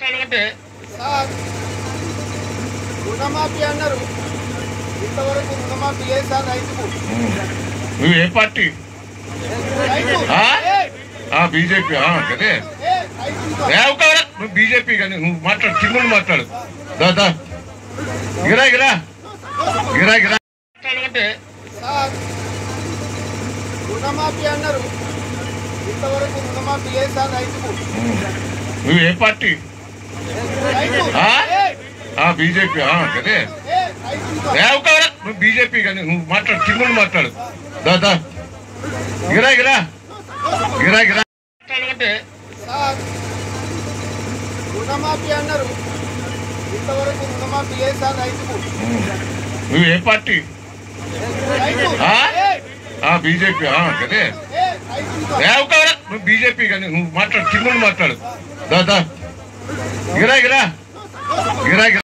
అంటే సార్ రుణమాఫీ అన్నారు ఇంతవరకు రుణమాఫీ లేదు సార్ రైతుకు నువ్వు ఏ పార్టీ రైతు ఆ? ఏ, ఆ బీజేపీ అదే ఏ, రైతు ఏ ఒక నువ్వు బీజేపీ కానీ నువ్వు మాట్లాడు కింద మాట్లాడు దాదా గిరా గిరా గిరా గిరా అంటే సార్ రుణమాఫీ అన్నారు ఇంతవరకు రుణమాఫీ లేదు సార్ రైతుకు నువ్వు ఏ పార్టీ రైతు ఆ? ఏ, ఆ బీజేపీ అదే ఏ, రైతు ఏ ఒక నువ్వు బీజేపీ కానీ నువ్వు మాట్లాడు కింద మాట్లాడు దాదా గిరా గిరా గిరా గిరా అంటే సార్ రుణమాఫీ అన్నారు ఇంతవరకు రుణమాఫీ లేదు సార్ రైతుకు నువ్వు ఏ పార్టీ రైతు ఆ? ఏ, ఆ బీజేపీ అదే ఏ, రైతు ఏ ఒక నువ్వు బీజేపీ కానీ నువ్వు మాట్లాడు కింద మాట్లాడు దాదా గిరా గిరా గిరా గిరా